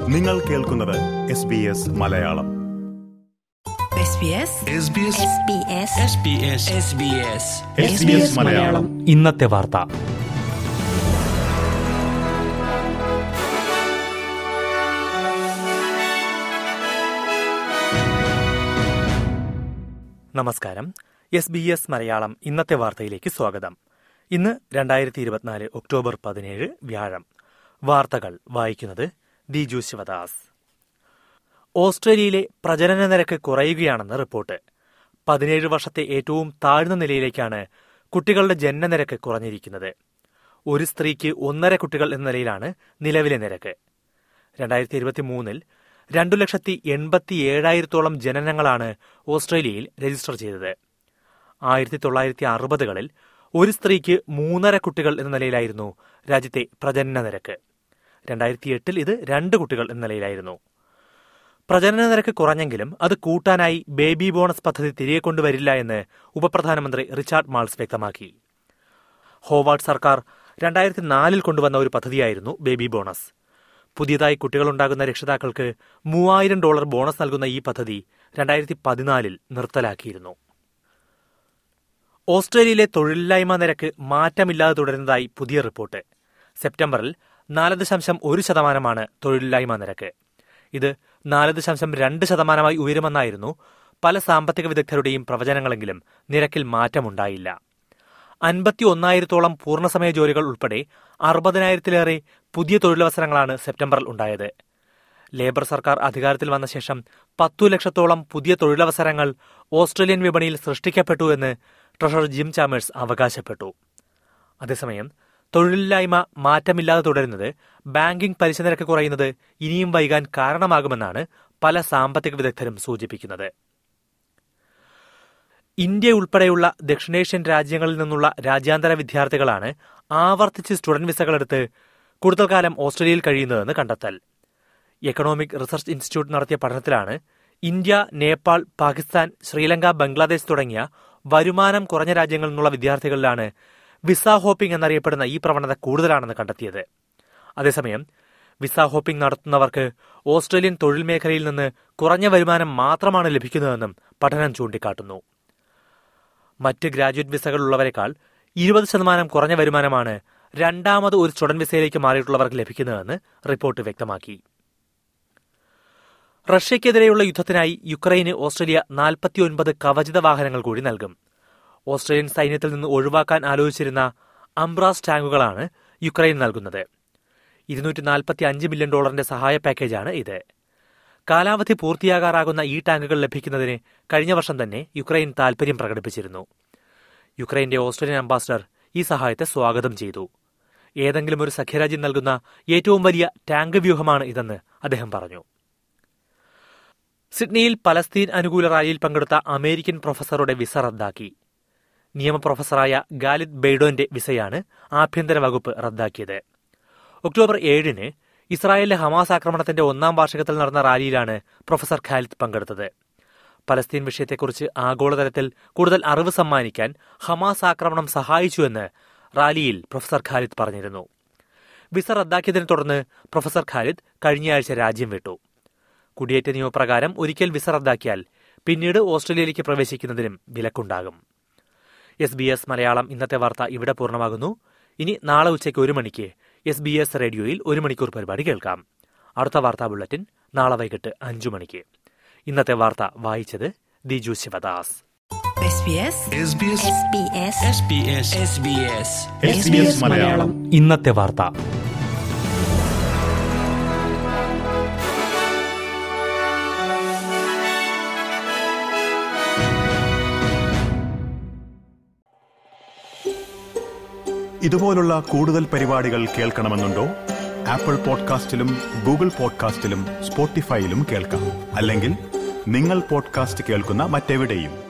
നിങ്ങൾ കേൾക്കുന്നത് S B S Malayalam SBS Malayalam ഇന്നത്തെ വാർത്ത നമസ്കാരം എസ് ബി എസ് മലയാളം ഇന്നത്തെ വാർത്തയിലേക്ക് സ്വാഗതം ഇന്ന് രണ്ടായിരത്തി ഇരുപത്തിനാല് ഒക്ടോബർ പതിനേഴ് വ്യാഴം വാർത്തകൾ വായിക്കുന്നത് ദിജു ശിവദാസ് ഓസ്ട്രേലിയയിലെ പ്രജനന നിരക്ക് കുറയുകയാണെന്ന് റിപ്പോർട്ട് പതിനേഴ് വർഷത്തെ ഏറ്റവും താഴ്ന്ന നിലയിലേക്കാണ് കുട്ടികളുടെ ജനനനിരക്ക് കുറഞ്ഞിരിക്കുന്നത് ഒരു സ്ത്രീക്ക് ഒന്നര കുട്ടികൾ എന്ന നിലയിലാണ് നിലവിലെ നിരക്ക് രണ്ടായിരത്തി ഇരുപത്തി മൂന്നിൽ രണ്ടു ലക്ഷത്തി എൺപത്തി ഏഴായിരത്തോളം ജനനങ്ങളാണ് ഓസ്ട്രേലിയയിൽ രജിസ്റ്റർ ചെയ്തത് ആയിരത്തി തൊള്ളായിരത്തി അറുപതുകളിൽ ഒരു സ്ത്രീക്ക് മൂന്നര കുട്ടികൾ എന്ന നിലയിലായിരുന്നു രാജ്യത്തെ പ്രജനന നിരക്ക് രണ്ടായിരത്തി എട്ടിൽ ഇത് രണ്ട് കുട്ടികൾ എന്ന നിലയിലായിരുന്നു പ്രജനന നിരക്ക് കുറഞ്ഞെങ്കിലും അത് കൂട്ടാനായി ബേബി ബോണസ് പദ്ധതി തിരികെ കൊണ്ടുവരില്ല എന്ന് ഉപപ്രധാനമന്ത്രി റിച്ചാർഡ് മാൾസ് വ്യക്തമാക്കി ഹോവാർഡ് സർക്കാർ രണ്ടായിരത്തി നാലിൽ കൊണ്ടുവന്ന ഒരു പദ്ധതിയായിരുന്നു ബേബി ബോണസ് പുതിയതായി കുട്ടികളുണ്ടാകുന്ന രക്ഷിതാക്കൾക്ക് മൂവായിരം ഡോളർ ബോണസ് നൽകുന്ന ഈ പദ്ധതി രണ്ടായിരത്തി പതിനാലിൽ നിർത്തലാക്കിയിരുന്നു ഓസ്ട്രേലിയയിലെ തൊഴിലില്ലായ്മ നിരക്ക് മാറ്റമില്ലാതെ തുടരുന്നതായി പുതിയ റിപ്പോർട്ട് സെപ്റ്റംബറിൽ നാല് ദശാംശം ഒരു ശതമാനമാണ് തൊഴിലില്ലായ്മ നിരക്ക് ഇത് നാല് ദശാംശം രണ്ട് ശതമാനമായി ഉയരുമെന്നായിരുന്നു പല സാമ്പത്തിക വിദഗ്ധരുടെയും പ്രവചനങ്ങളെങ്കിലും നിരക്കിൽ മാറ്റമുണ്ടായില്ല അൻപത്തി ഒന്നായിരത്തോളം പൂർണ്ണസമയ ജോലികൾ ഉൾപ്പെടെ അറുപതിനായിരത്തിലേറെ പുതിയ തൊഴിലവസരങ്ങളാണ് സെപ്റ്റംബറിൽ ഉണ്ടായത് ലേബർ സർക്കാർ അധികാരത്തിൽ വന്ന ശേഷം പത്തു ലക്ഷത്തോളം പുതിയ തൊഴിലവസരങ്ങൾ ഓസ്ട്രേലിയൻ വിപണിയിൽ സൃഷ്ടിക്കപ്പെട്ടു എന്ന് ട്രഷറർ ജിം ചാമേഴ്സ് അവകാശപ്പെട്ടു അതേസമയം തൊഴിലില്ലായ്മ മാറ്റമില്ലാതെ തുടരുന്നത് ബാങ്കിംഗ് പലിശ നിരക്ക് കുറയുന്നത് ഇനിയും വൈകാൻ കാരണമാകുമെന്നാണ് പല സാമ്പത്തിക വിദഗ്ധരും സൂചിപ്പിക്കുന്നത് ഇന്ത്യ ഉൾപ്പെടെയുള്ള ദക്ഷിണേഷ്യൻ രാജ്യങ്ങളിൽ നിന്നുള്ള രാജ്യാന്തര വിദ്യാർത്ഥികളാണ് ആവർത്തിച്ച് സ്റ്റുഡന്റ് വിസകളെടുത്ത് കൂടുതൽ കാലം ഓസ്ട്രേലിയയിൽ കഴിയുന്നതെന്ന് കണ്ടെത്തൽ എക്കണോമിക് റിസർച്ച് ഇൻസ്റ്റിറ്റ്യൂട്ട് നടത്തിയ പഠനത്തിലാണ് ഇന്ത്യ നേപ്പാൾ പാകിസ്ഥാൻ ശ്രീലങ്ക ബംഗ്ലാദേശ് തുടങ്ങിയ വരുമാനം കുറഞ്ഞ രാജ്യങ്ങളിൽ നിന്നുള്ള വിദ്യാർത്ഥികളിലാണ് വിസ ഹോപ്പിംഗ് എന്നറിയപ്പെടുന്ന ഈ പ്രവണത കൂടുതലാണെന്ന് കണ്ടെത്തിയത് അതേസമയം വിസ ഹോപ്പിംഗ് നടത്തുന്നവർക്ക് ഓസ്ട്രേലിയൻ തൊഴിൽ മേഖലയിൽ നിന്ന് കുറഞ്ഞ വരുമാനം മാത്രമാണ് ലഭിക്കുന്നതെന്നും പഠനം ചൂണ്ടിക്കാട്ടുന്നു മറ്റ് ഗ്രാജുവേറ്റ് വിസകളുള്ളവരെക്കാൾ ഇരുപത് ശതമാനം കുറഞ്ഞ വരുമാനമാണ് രണ്ടാമത് ഒരു സ്റ്റുഡന്റ് വിസയിലേക്ക് മാറിയിട്ടുള്ളവർക്ക് ലഭിക്കുന്നതെന്ന് റിപ്പോർട്ട് വ്യക്തമാക്കി റഷ്യയ്ക്കെതിരെയുള്ള യുദ്ധത്തിനായി യുക്രൈന് ഓസ്ട്രേലിയ നാൽപ്പത്തിയൊൻപത് കവചിത വാഹനങ്ങൾ കൂടി നൽകും ഓസ്ട്രേലിയൻ സൈന്യത്തിൽ നിന്ന് ഒഴിവാക്കാൻ ആലോചിച്ചിരുന്ന അംബ്രാസ് ടാങ്കുകളാണ് യുക്രൈൻ നൽകുന്നത് ഇരുന്നൂറ്റി നാൽപ്പത്തി അഞ്ച് മില്യൺ ഡോളറിന്റെ സഹായ പാക്കേജാണ് ഇത് കാലാവധി പൂർത്തിയാകാറാകുന്ന ഈ ടാങ്കുകൾ ലഭിക്കുന്നതിന് കഴിഞ്ഞ വർഷം തന്നെ യുക്രൈൻ താൽപര്യം പ്രകടിപ്പിച്ചിരുന്നു യുക്രൈന്റെ ഓസ്ട്രേലിയൻ അംബാസഡർ ഈ സഹായത്തെ സ്വാഗതം ചെയ്തു ഏതെങ്കിലും ഒരു സഖ്യരാജ്യം നൽകുന്ന ഏറ്റവും വലിയ ടാങ്ക് വ്യൂഹമാണ് ഇതെന്ന് അദ്ദേഹം പറഞ്ഞു സിഡ്നിയിൽ പലസ്തീൻ അനുകൂല റാലിയിൽ പങ്കെടുത്ത അമേരിക്കൻ പ്രൊഫസറുടെ വിസ റദ്ദാക്കി നിയമ പ്രൊഫസറായ ഗാലിദ് ബെയ്ഡോന്റെ വിസയാണ് ആഭ്യന്തര വകുപ്പ് റദ്ദാക്കിയത് ഒക്ടോബർ ഏഴിന് ഇസ്രായേലിലെ ഹമാസ് ആക്രമണത്തിന്റെ ഒന്നാം വാർഷികത്തിൽ നടന്ന റാലിയിലാണ് പ്രൊഫസർ ഖാലിദ് പങ്കെടുത്തത് പലസ്തീൻ വിഷയത്തെക്കുറിച്ച് ആഗോളതലത്തിൽ കൂടുതൽ അറിവ് സമ്മാനിക്കാൻ ഹമാസ് ആക്രമണം സഹായിച്ചുവെന്ന് റാലിയിൽ പ്രൊഫസർ ഖാലിദ് പറഞ്ഞിരുന്നു വിസ റദ്ദാക്കിയതിനെ തുടർന്ന് പ്രൊഫസർ ഖാലിദ് കഴിഞ്ഞയാഴ്ച രാജ്യം വിട്ടു കുടിയേറ്റ നിയമപ്രകാരം ഒരിക്കൽ വിസ റദ്ദാക്കിയാൽ പിന്നീട് ഓസ്ട്രേലിയയിലേക്ക് പ്രവേശിക്കുന്നതിനും വിലക്കുണ്ടാകും എസ് ബി എസ് മലയാളം ഇന്നത്തെ വാർത്ത ഇവിടെ പൂർണ്ണമാകുന്നു ഇനി നാളെ ഉച്ചയ്ക്ക് ഒരു മണിക്ക് എസ് ബി എസ് റേഡിയോയിൽ ഒരു മണിക്കൂർ പരിപാടി കേൾക്കാം അടുത്ത വാർത്താ ബുള്ളറ്റിൻ നാളെ വൈകിട്ട് അഞ്ചു മണിക്ക് ഇന്നത്തെ വാർത്ത വായിച്ചത് ദിജു ശിവദാസ് SBS മലയാളം ഇന്നത്തെ വാർത്ത ഇതുപോലുള്ള കൂടുതൽ പരിപാടികൾ കേൾക്കണമെന്നുണ്ടോ ആപ്പിൾ പോഡ്കാസ്റ്റിലും ഗൂഗിൾ പോഡ്കാസ്റ്റിലും സ്പോട്ടിഫൈയിലും കേൾക്കാം അല്ലെങ്കിൽ നിങ്ങൾ പോഡ്കാസ്റ്റ് കേൾക്കുന്ന മറ്റെവിടെയും